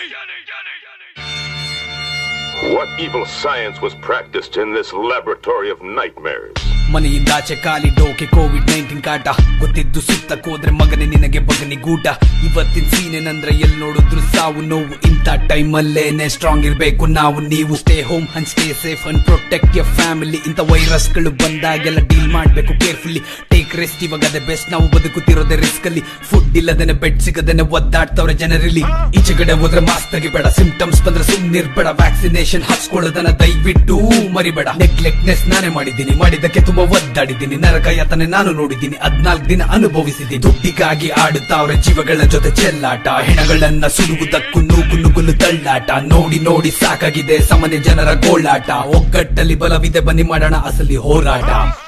What evil science was practiced in this laboratory of nightmares? ಮನೆಯಿಂದಾಚೆ ಕಾಲಿಡೋಕೆ Covid nineteen ಕಾಟ ಗೊತ್ತಿದ್ದು ಸುತ್ತ ಹೋದ್ರೆ ಮಗನೇ ನಿನಗೆ ಬಗನಿ ಗೂಟ ಇವತ್ತಿನ ಸೀನೇನಂದ್ರೆ ಎಲ್ ನೋಡಿದ್ರು ಸಾವು ನೋವು ಇಂಥ ಟೈಮ್ ಅಲ್ಲೇನೆ ಸ್ಟ್ರಾಂಗ್ ಇರ್ಬೇಕು ನಾವು ನೀವು stay home and stay safe and protect your family ಇಂಥ ವೈರಸ್ಗಳು ಬಂದಾಗೆಲ್ಲ ಡೀಲ್ ಮಾಡ್ಬೇಕು ಕೇರ್ಫುಲ್ಲಿ ಟೇಕ್ ರೆಸ್ಟ್ ಇವಾಗ ಅದೇ ಬೆಸ್ಟ್ ನಾವು ಬದುಕುತ್ತಿರೋದೇ ರಿಸ್ಕ್ ಅಲ್ಲಿ ಫುಡ್ ಇಲ್ಲದೇನೆ ಬೆಡ್ ಸಿಗದೇನೆ ಒದ್ದಾಡ್ತವ್ರೆ ಜನರಲ್ಲಿ ಈಚೆ ಕಡೆ ಹೋದ್ರೆ ಮಾಸ್ಕ್ ತೆಗಿಬೇಡ ಸಿಂಪ್ಟಮ್ಸ್ ಬಂದ್ರೆ ಸುಮ್ನಿರ್ಬೇಡ ವ್ಯಾಕ್ಸಿನೇಷನ್ ಹಾಕ್ಸ್ಕೊಳ್ಳೋದನ್ನ ದಯವಿಟ್ಟು ಮರಿಬೇಡ ನೆಗ್ಲೆಕ್ಟ್ನೆಸ್ ನಾನೇ ಮಾಡಿದ್ದೀನಿ ಮಾಡಿದ್ದಕ್ಕೆ ತುಂಬಾ ಒದ್ದಾಡಿದ್ದೀನಿ ನರಕ ಯಾತನೆ ನಾನು ನೋಡಿದ್ದೀನಿ ಹದ್ನಾಲ್ಕು ದಿನ ಅನುಭವಿಸಿದ್ದೀನಿ ದುಡ್ಡಿಗಾಗಿ ಆಡುತ್ತಾವ್ರೆ ಜೀವಗಳ ಜೊತೆ ಚೆಲ್ಲಾಟ ಹೆಣಗಳನ್ನ ಸುಡುವುದಕ್ಕೂ ನೂಕು ನುಗ್ಗಲು ತಳ್ಳಾಟ ನೋಡಿ ನೋಡಿ ಸಾಕಾಗಿದೆ ಸಾಮಾನ್ಯ ಜನರ ಗೋಳಾಟ ಒಗ್ಗಟ್ಟಲ್ಲಿ ಬಲವಿದೆ ಬನ್ನಿ ಮಾಡೋಣ ಅಸಲಿ ಹೋರಾಟ